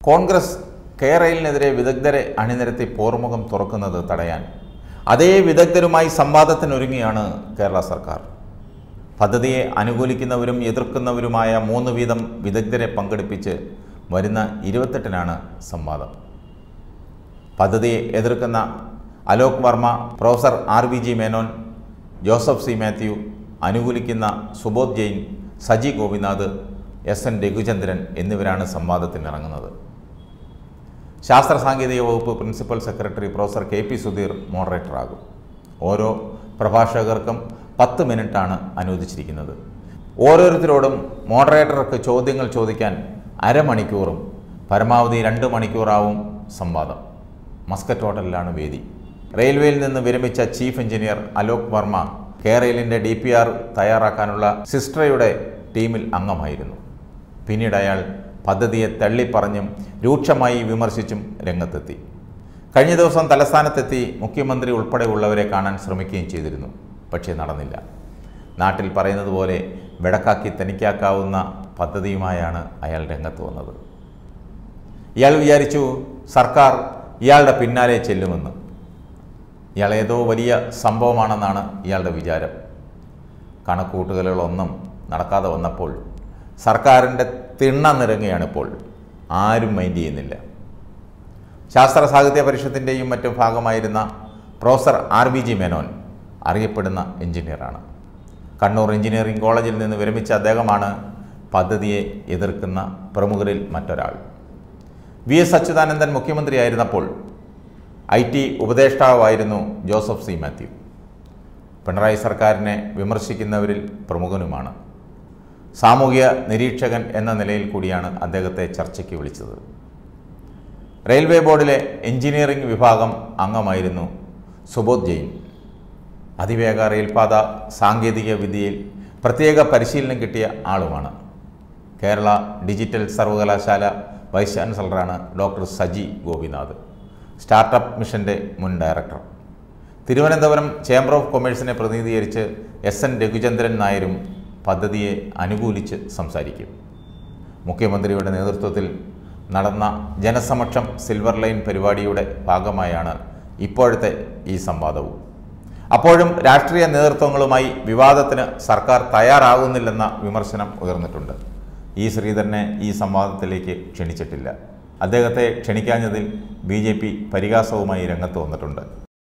കോൺഗ്രസ് കേരളിനെതിരെ വിദഗ്ധരെ അണിനിരത്തി പോർമുഖം തുറക്കുന്നത് തടയാൻ അതേ വിദഗ്ധരുമായി സംവാദത്തിനൊരുങ്ങിയാണ് കേരള സർക്കാർ പദ്ധതിയെ അനുകൂലിക്കുന്നവരും എതിർക്കുന്നവരുമായ മൂന്ന് വീതം വിദഗ്ധരെ പങ്കെടുപ്പിച്ച് വരുന്ന ഇരുപത്തെട്ടിനാണ് സംവാദം പദ്ധതിയെ എതിർക്കുന്ന Alok Varma professor R V G Menon Joseph C Mathew അനുകൂലിക്കുന്ന സുബോധ് ജെയിൻ സജി ഗോപിനാഥ് എസ് എൻ രഘുചന്ദ്രൻ എന്നിവരാണ് സംവാദത്തിനിറങ്ങുന്നത് ശാസ്ത്ര സാങ്കേതിക വകുപ്പ് principal secretary professor K P Sudheer മോഡറേറ്ററാകും ഓരോ പ്രഭാഷകർക്കും പത്ത് മിനിറ്റാണ് അനുവദിച്ചിരിക്കുന്നത് ഓരോരുത്തരോടും മോഡറേറ്റർക്ക് ചോദ്യങ്ങൾ ചോദിക്കാൻ അരമണിക്കൂറും പരമാവധി രണ്ട് മണിക്കൂറാവും സംവാദം മസ്കറ്റ് ഹോട്ടലിലാണ് വേദി റെയിൽവേയിൽ നിന്ന് വിരമിച്ച ചീഫ് എഞ്ചിനീയർ അലോക് വർമ്മ കേരളിൻ്റെ ഡി പി ആർ തയ്യാറാക്കാനുള്ള സിസ്ട്രയുടെ ടീമിൽ അംഗമായിരുന്നു പിന്നീട് അയാൾ പദ്ധതിയെ തള്ളിപ്പറഞ്ഞും രൂക്ഷമായി വിമർശിച്ചും രംഗത്തെത്തി കഴിഞ്ഞ ദിവസം തലസ്ഥാനത്തെത്തി മുഖ്യമന്ത്രി ഉൾപ്പെടെയുള്ളവരെ കാണാൻ ശ്രമിക്കുകയും ചെയ്തിരുന്നു പക്ഷേ നടന്നില്ല നാട്ടിൽ പറയുന്നത് പോലെ വെടക്കാക്കി തനിക്കാക്കാവുന്ന പദ്ധതിയുമായാണ് അയാൾ രംഗത്ത് വന്നത് ഇയാൾ വിചാരിച്ചു സർക്കാർ ഇയാളുടെ പിന്നാലെ ചെല്ലുമെന്ന് ഇയാൾ ഏതോ വലിയ സംഭവമാണെന്നാണ് ഇയാളുടെ വിചാരം കണക്കൂട്ടുകളൊന്നും നടക്കാതെ വന്നപ്പോൾ സർക്കാരിൻ്റെ തിണ്ണ നിറങ്ങുകയാണിപ്പോൾ ആരും മൈൻഡ് ചെയ്യുന്നില്ല ശാസ്ത്ര സാഹിത്യ പരിഷത്തിൻ്റെയും മറ്റും ഭാഗമായിരുന്ന professor R B G Menon അറിയപ്പെടുന്ന എഞ്ചിനീയറാണ് കണ്ണൂർ എഞ്ചിനീയറിംഗ് കോളേജിൽ നിന്ന് വിരമിച്ച അദ്ദേഹമാണ് പദ്ധതിയെ എതിർക്കുന്ന പ്രമുഖരിൽ മറ്റൊരാൾ വി എസ് അച്യുതാനന്ദൻ മുഖ്യമന്ത്രിയായിരുന്നപ്പോൾ ഐ ടി ഉപദേഷ്ടാവായിരുന്നു ജോസഫ് സി മാത്യു പിണറായി സർക്കാരിനെ വിമർശിക്കുന്നവരിൽ പ്രമുഖനുമാണ് സാമൂഹ്യ നിരീക്ഷകൻ എന്ന നിലയിൽ കൂടിയാണ് അദ്ദേഹത്തെ ചർച്ചയ്ക്ക് വിളിച്ചത് റെയിൽവേ ബോർഡിലെ എഞ്ചിനീയറിംഗ് വിഭാഗം അംഗമായിരുന്നു സുബോധ് ജെയിൻ അതിവേഗ റെയിൽപാത സാങ്കേതിക വിദ്യയിൽ പ്രത്യേക പരിശീലനം കിട്ടിയ ആളുമാണ് കേരള ഡിജിറ്റൽ സർവകലാശാല വൈസ് ചാൻസലറാണ് ഡോക്ടർ സജി ഗോപിനാഥ് സ്റ്റാർട്ടപ്പ് മിഷൻ്റെ മുൻ ഡയറക്ടർ തിരുവനന്തപുരം ചേംബർ ഓഫ് കൊമേഴ്സിനെ പ്രതിനിധീകരിച്ച് എസ് എൻ രഘുചന്ദ്രൻ നായരും പദ്ധതിയെ അനുകൂലിച്ച് സംസാരിക്കും മുഖ്യമന്ത്രിയുടെ നേതൃത്വത്തിൽ നടന്ന ജനസമക്ഷം സിൽവർ ലൈൻ പരിപാടിയുടെ ഭാഗമായാണ് ഇപ്പോഴത്തെ ഈ സംവാദവും അപ്പോഴും രാഷ്ട്രീയ നേതൃത്വങ്ങളുമായി വിവാദത്തിന് സർക്കാർ തയ്യാറാകുന്നില്ലെന്ന വിമർശനം ഉയർന്നിട്ടുണ്ട് ഈ ശ്രീധരനെ ഈ സംവാദത്തിലേക്ക് ക്ഷണിച്ചിട്ടില്ല അദ്ദേഹത്തെ ക്ഷണിക്കാഞ്ഞതിൽ ബി ജെ പി പരിഹാസവുമായി രംഗത്ത് വന്നിട്ടുണ്ട്